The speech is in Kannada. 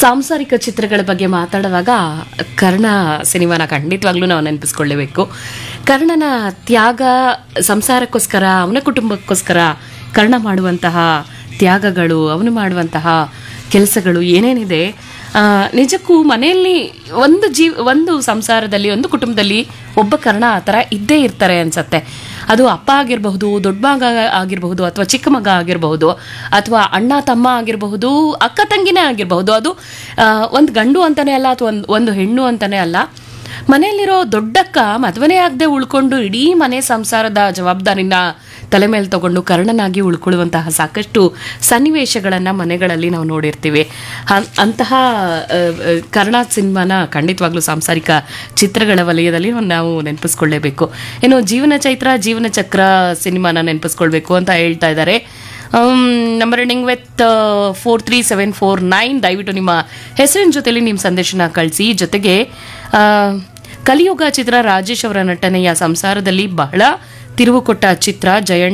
ಸಾಂಸಾರಿಕ ಚಿತ್ರಗಳ ಬಗ್ಗೆ ಮಾತಾಡುವಾಗ ಕರ್ಣ ಸಿನಿಮಾನ ಖಂಡಿತವಾಗ್ಲೂ ನಾವು ನೆನಪಿಸ್ಕೊಳ್ಳೇಬೇಕು ಕರ್ಣನ ತ್ಯಾಗ ಸಂಸಾರಕ್ಕೋಸ್ಕರ ಅವನ ಕುಟುಂಬಕ್ಕೋಸ್ಕರ ಕರ್ಣ ಮಾಡುವಂತಹ ತ್ಯಾಗಗಳು ಅವನು ಮಾಡುವಂತಹ ಕೆಲಸಗಳು ಏನೇನಿದೆ ಆ, ನಿಜಕ್ಕೂ ಮನೆಯಲ್ಲಿ ಒಂದು ಜೀವ ಒಂದು ಸಂಸಾರದಲ್ಲಿ ಒಂದು ಕುಟುಂಬದಲ್ಲಿ ಒಬ್ಬ ಕರ್ಣ ಆ ಥರ ಇದ್ದೇ ಇರ್ತಾರೆ ಅನ್ಸತ್ತೆ ಅದು ಅಪ್ಪ ಆಗಿರಬಹುದು ದೊಡ್ಡ ಮಗ ಆಗಿರಬಹುದು ಅಥವಾ ಚಿಕ್ಕ ಮಗ ಆಗಿರಬಹುದು ಅಥವಾ ಅಣ್ಣ ತಮ್ಮ ಆಗಿರಬಹುದು ಅಕ್ಕ ತಂಗಿನೇ ಆಗಿರಬಹುದು ಅದು ಒಂದು ಗಂಡು ಅಂತಾನೆ ಅಲ್ಲ ಅಥವಾ ಒಂದು ಒಂದು ಹೆಣ್ಣು ಅಂತಾನೆ ಅಲ್ಲ ಮನೆಯಲ್ಲಿರೋ ದೊಡ್ಡಕ್ಕ ಮದುವೆನೇ ಆಗದೆ ಉಳ್ಕೊಂಡು ಇಡೀ ಮನೆ ಸಂಸಾರದ ಜವಾಬ್ದಾರಿನ ತಲೆ ಮೇಲೆ ತಗೊಂಡು ಕರ್ಣನಾಗಿ ಉಳ್ಕೊಳ್ಳುವಂತಹ ಸಾಕಷ್ಟು ಸನ್ನಿವೇಶಗಳನ್ನು ಮನೆಗಳಲ್ಲಿ ನಾವು ನೋಡಿರ್ತೀವಿ ಹ- ಅಂತಹ ಆ, ಆ, ಕರ್ಣ ಸಿನಿಮಾನ ಖಂಡಿತವಾಗ್ಲೂ ಸಾಂಸಾರಿಕ ಚಿತ್ರಗಳ ವಲಯದಲ್ಲಿ ನಾವು ನೆನಪಿಸ್ಕೊಳ್ಳೇಬೇಕು ಇನ್ನು ಜೀವನ ಚೈತ್ರ ಜೀವನ ಚಕ್ರ ಸಿನಿಮಾನ ನೆನಪಿಸ್ಕೊಳ್ಬೇಕು ಅಂತ ಹೇಳ್ತಾ ಇದ್ದಾರೆ number ending with four three seven four nine ದಯವಿಟ್ಟು ನಿಮ್ಮ ಹೆಸರಿನ ಜೊತೆಲಿ ನಿಮ್ಮ ಸಂದೇಶನ ಕಳಿಸಿ ಜೊತೆಗೆ ಆ, ಕಲಿಯುಗ ಚಿತ್ರ ರಾಜೇಶ್ ಅವರ ನಟನೆಯ ಸಂಸಾರದಲ್ಲಿ ಬಹಳ ತಿರುವು ಕೊಟ್ಟ ಚಿತ್ರ ಜಯಣ್ಣ